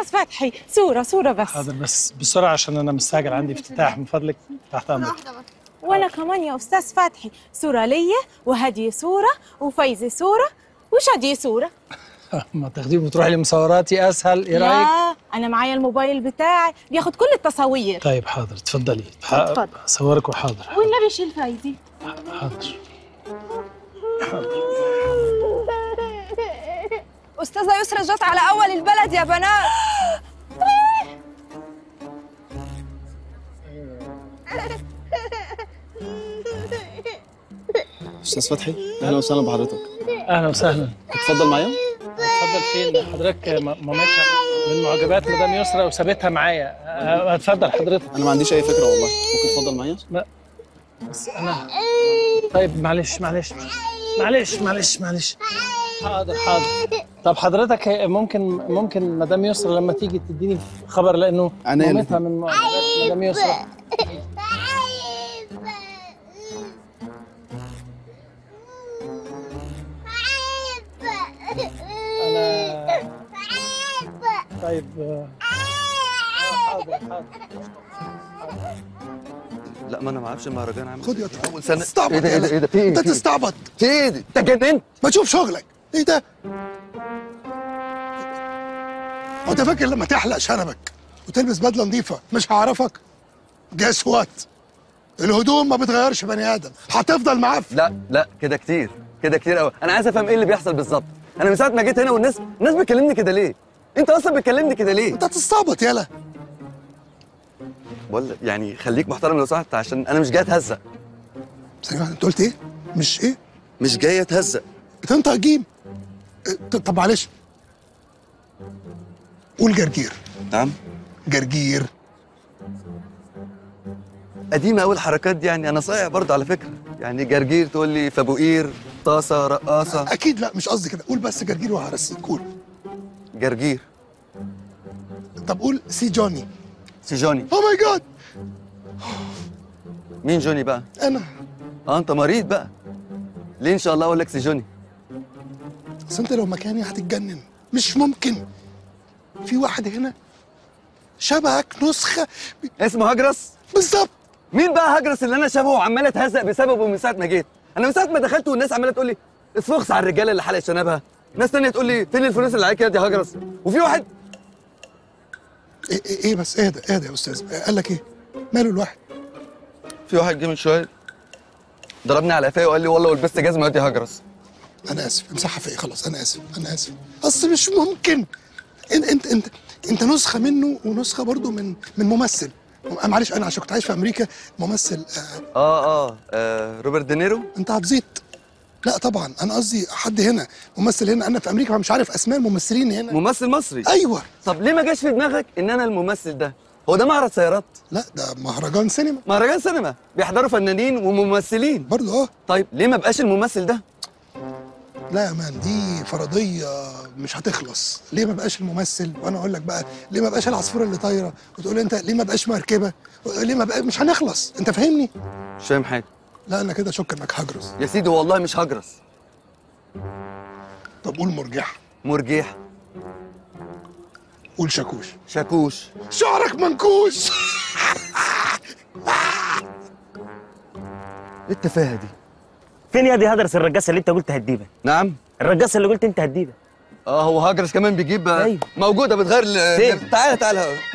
استاذ فتحي صوره صوره بس حاضر بس بسرعه عشان انا مستعجل عندي افتتاح من فضلك تحت امرك وانا كمان يا استاذ فتحي صوره ليا وهدي صوره وفايزه صوره وشادي صوره ما تاخديه وتروحي لمصوراتي اسهل ايه رايك لا انا معايا الموبايل بتاعي بياخد كل التصاوير طيب حاضر اتفضلي اتفضل. صورك وحاضر والنبي شيل فايزي حاضر استاذه يسرا جت على اول البلد يا بنات استاذ فتحي اهلا وسهلا بحضرتك اهلا وسهلا اتفضل معايا اتفضل فين حضرتك م- مامتها من معجبات مدام يسرا وسابتها معايا أه، اتفضل حضرتك انا ما عنديش اي فكره والله ممكن تفضل معايا بس انا طيب معلش معلش معلش معلش معلش حاضر حاضر طب حضرتك ممكن ممكن مدام يسرا لما تيجي تديني خبر لانه عينيا مامتها من معجبات مدام يسرا انا طيب آه، حاضر حاضر لا ما انا ما اعرفش المهرجان عامل خد يا إيه. اول سنه استعبط ايه ده ايه ده ايه ده في ايه انت في إيه؟ تستعبط في ايه ده؟ انت جننت ما تشوف شغلك ايه ده هو انت فاكر لما تحلق شنبك وتلبس بدله نظيفه مش هعرفك جاس وات الهدوم ما بتغيرش بني ادم هتفضل معفن لا لا كده كتير كده كتير قوي انا عايز افهم ايه اللي بيحصل بالظبط انا من ساعه ما جيت هنا والناس الناس بتكلمني كده ليه انت اصلا بتكلمني كده ليه انت تستعبط يالا ولا يعني خليك محترم لو سمحت عشان انا مش جاي اتهزق ثانيه واحده انت قلت ايه مش ايه مش جاي اتهزق بتنطق جيم اه، ط- طب معلش قول جرجير نعم جرجير قديمه قوي الحركات دي يعني انا صايع برضه على فكره يعني جرجير تقول لي فابوقير طاسه رقاصه اكيد لا مش قصدي كده قول بس جرجير وهرسيك قول جرجير طب قول سي جوني سي جوني او ماي جاد مين جوني بقى انا اه انت مريض بقى ليه ان شاء الله اقول لك سي جوني بس انت لو مكاني هتتجنن مش ممكن في واحد هنا شبهك نسخه اسمه هجرس بالظبط مين بقى هجرس اللي انا شبهه وعمال اتهزق بسببه من ساعه ما جيت انا من ساعه ما دخلت والناس عماله تقول لي اصفخس على الرجاله اللي حلقت شنبها ناس تانية تقول لي فين الفلوس اللي عليك يا دي هجرس وفي واحد ايه, إيه, ايه بس اهدى اهدى يا استاذ قال لك ايه ماله الواحد في واحد جه من شويه ضربني على قفايا وقال لي والله ولبست جزمه يا دي هجرس انا اسف امسحها في ايه خلاص انا اسف انا اسف اصل مش ممكن انت انت انت انت نسخه منه ونسخه برضه من من ممثل معلش انا عشان كنت عايش في امريكا ممثل آه آه, اه اه روبرت دينيرو انت هتزيط لا طبعا انا قصدي حد هنا ممثل هنا انا في امريكا فمش عارف اسماء الممثلين هنا ممثل مصري ايوه طب ليه ما جاش في دماغك ان انا الممثل ده هو ده معرض سيارات لا ده مهرجان سينما مهرجان سينما بيحضروا فنانين وممثلين برضه اه طيب ليه ما بقاش الممثل ده لا يا مان دي فرضيه مش هتخلص ليه ما بقاش الممثل وانا اقول لك بقى ليه ما بقاش العصفوره اللي طايره وتقول انت ليه ما بقاش مركبه ليه ما بقى مش هنخلص انت فاهمني مش فاهم حاجه لا انا كده اشك انك هجرس يا سيدي والله مش هجرس طب قول مرجح مرجيح قول شاكوش شاكوش شعرك منكوش ايه التفاهه دي فين يا دي هدرس الرقاصه اللي انت قلت هتجيبها نعم الرقاصه اللي قلت انت هتجيبها اه هو هجرس كمان بيجيب أيوة. موجوده بتغير ال- فين؟ تعالى تعالى